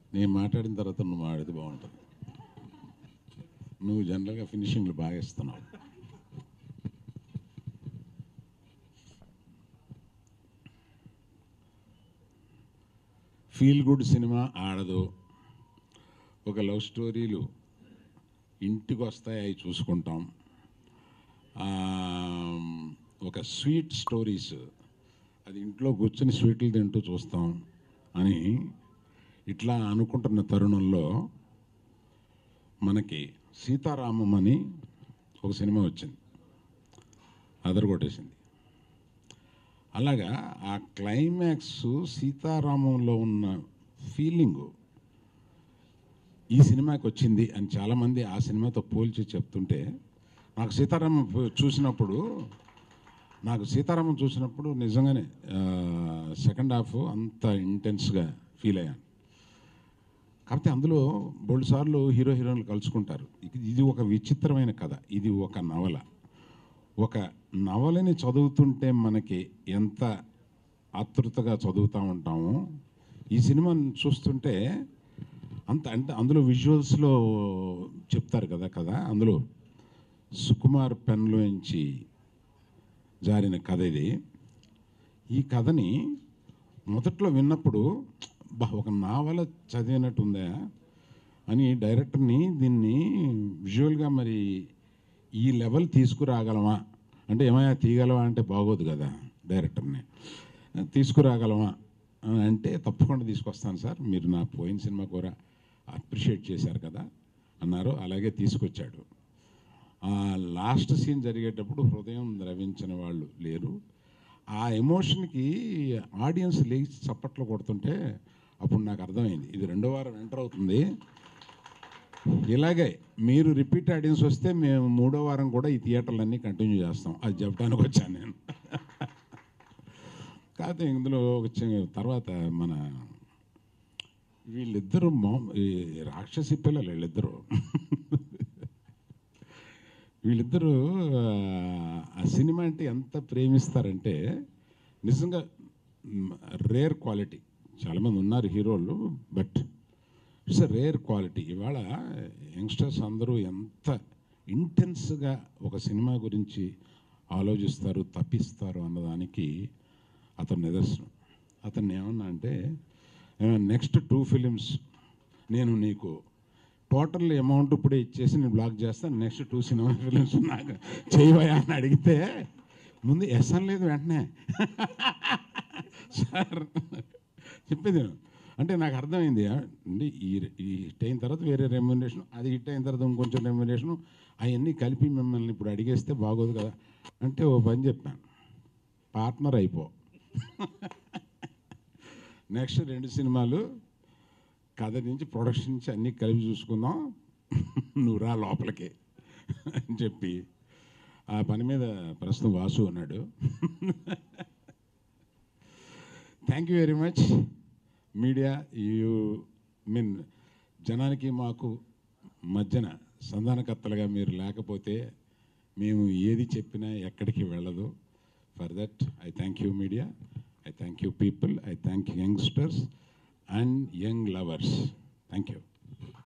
నేను మాట్లాడిన తర్వాత నువ్వు మాట్లాడితే బాగుంటుంది నువ్వు జనరల్గా ఫినిషింగ్లు బాగా ఇస్తున్నావు ఫీల్ గుడ్ సినిమా ఆడదు ఒక లవ్ స్టోరీలు ఇంటికి వస్తాయి అవి చూసుకుంటాం ఆ, ఒక స్వీట్ స్టోరీస్ అది ఇంట్లో కూర్చొని స్వీట్లు తింటూ చూస్తాం అని ఇట్లా అనుకుంటున్న తరుణంలో మనకి సీతారామం అని ఒక సినిమా వచ్చింది అదరగొట్టేసింది అలాగా ఆ క్లైమాక్స్ సీతారామంలో ఉన్న ఫీలింగు ఈ సినిమాకి వచ్చింది అని చాలామంది ఆ సినిమాతో పోల్చి చెప్తుంటే నాకు సీతారామం ప- చూసినప్పుడు నాకు సీతారామం చూసినప్పుడు నిజంగానే సెకండ్ హాఫ్ అంత ఇంటెన్స్గా ఫీల్ అయ్యాను కాకపోతే అందులో బోల్డ్ సార్లు హీరో హీరోయిన్లు కలుసుకుంటారు ఇది- ఇది ఒక విచిత్రమైన కథ ఇది ఒక నవల ఒక నవలని చదువుతుంటే మనకి ఎంత ఆతృతగా చదువుతూ ఉంటామో ఈ సినిమాని చూస్తుంటే అంత అంటే అందులో విజువల్స్లో చెప్తారు కదా కదా అందులో సుకుమార్ పెన్లోంచి జారిన కథ ఇది ఈ కథని మొదట్లో విన్నప్పుడు బా ఒక నావల చదివినట్టుందా అని డైరెక్టర్ని దీన్ని విజువల్గా మరి ఈ లెవెల్ తీసుకురాగలమా అంటే ఏమయ్యా తీయగలవా అంటే బాగోదు కదా డైరెక్టర్ని తీసుకురాగలమా అని అంటే తప్పకుండా తీసుకొస్తాను సార్ మీరు నా పోయిన సినిమా కూడా అప్రిషియేట్ చేశారు కదా అన్నారు అలాగే తీసుకొచ్చాడు ఆ లాస్ట్ సీన్ జరిగేటప్పుడు హృదయం ద్రవించని వాళ్ళు లేరు ఆ ఎమోషన్కి ఆడియన్స్ లేచి చప్పట్లు కొడుతుంటే అప్పుడు నాకు అర్థమైంది ఇది రెండో వారం ఎంటర్ అవుతుంది ఇలాగే మీరు రిపీట్ ఆడియన్స్ వస్తే మేము మూడో వారం కూడా ఈ థియేటర్లన్నీ కంటిన్యూ చేస్తాం అది చెప్పడానికి వచ్చాను నేను కాకపోతే ఇందులో ఒక చి- తర్వాత మన వీళ్ళిద్దరూ మా ఈ రాక్షసి పిల్లలు వీళ్ళిద్దరూ వీళ్ళిద్దరూ ఆ, ఆ సినిమా అంటే ఎంత ప్రేమిస్తారంటే నిజంగా రేర్ క్వాలిటీ చాలామంది ఉన్నారు హీరోలు but it's a rare quality ఇవాళ యంగ్స్టర్స్ అందరూ ఎంత ఇంటెన్స్గా ఒక సినిమా గురించి ఆలోచిస్తారు తప్పిస్తారు అన్నదానికి అతను నిదర్శనం అతన్ని ఏమన్నా అంటే నెక్స్ట్ టూ ఫిలిమ్స్ నేను నీకు టోటల్ అమౌంట్ ఇప్పుడే ఇచ్చేసి నేను బ్లాక్ చేస్తాను నెక్స్ట్ టూ సినిమా ఫిలిమ్స్ నాకు చేయవయా అని అడిగితే ముందు ఎస్ లేదు వెంటనే సార్ చెప్పేది నేను. అంటే నాకు అర్థమైంది అంటే ఈ ఈ హిట్ అయిన తర్వాత వేరే రెమ్యునరేషన్ అది హిట్ అయిన తర్వాత ఇంకొంచెం రెమ్యునరేషన్ అవన్నీ కలిపి మిమ్మల్ని ఇప్పుడు అడిగేస్తే బాగోదు కదా అంటే ఓ పని చెప్పాను పార్ట్నర్ అయిపో నెక్స్ట్ రెండు సినిమాలు కథ నుంచి ప్రొడక్షన్ నుంచి అన్నీ కలిపి చూసుకుందాం నువ్వు రా లోపలికి అని చెప్పి ఆ పని మీద ప్రస్తుతం వాసు ఉన్నాడు thank you very much media you mean జనానికి మాకు మధ్యన సంధానకర్తలుగా మీరు లేకపోతే మేము ఏది చెప్పినా ఎక్కడికి వెళ్ళదు for that I thank you media I thank you people I thank youngsters and young lovers thank you